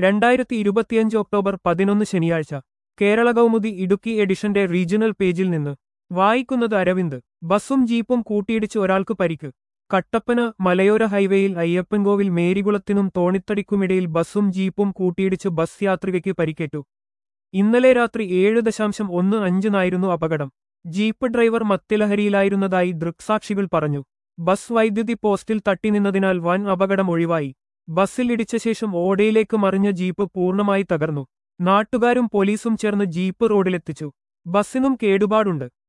രണ്ടായിരത്തി ഇരുപത്തിയഞ്ച് ഒക്ടോബർ പതിനൊന്ന് ശനിയാഴ്ച കേരള കൗമുദി ഇടുക്കി എഡിഷന്റെ റീജിയണൽ പേജിൽ നിന്ന് വായിക്കുന്നത് അരവിന്ദ് ബസ്സും ജീപ്പും കൂട്ടിയിടിച്ച് ഒരാൾക്ക് പരിക്ക് കട്ടപ്പന മലയോര ഹൈവേയിൽ അയ്യപ്പൻകോവിൽ മേരികുളത്തിനും തോണിത്തടിക്കുമിടയിൽ ബസ്സും ജീപ്പും കൂട്ടിയിടിച്ച് ബസ് യാത്രികയ്ക്ക് പരിക്കേറ്റു ഇന്നലെ രാത്രി ഏഴ് ദശാംശം ഒന്ന് അഞ്ചിനായിരുന്നു അപകടം ജീപ്പ് ഡ്രൈവർ മദ്യലഹരിയിലായിരുന്നതായി ദൃക്സാക്ഷികൾ പറഞ്ഞു ബസ് വൈദ്യുതി പോസ്റ്റിൽ തട്ടിനിന്നതിനാൽ വൻ അപകടം ഒഴിവായി ബസ്സിൽ ഇടിച്ച ശേഷം ഓടയിലേക്ക് മറിഞ്ഞ ജീപ്പ് പൂർണ്ണമായി തകർന്നു നാട്ടുകാരും പോലീസും ചേർന്ന് ജീപ്പ് റോഡിലെത്തിച്ചു ബസ്സിനും കേടുപാടുണ്ട്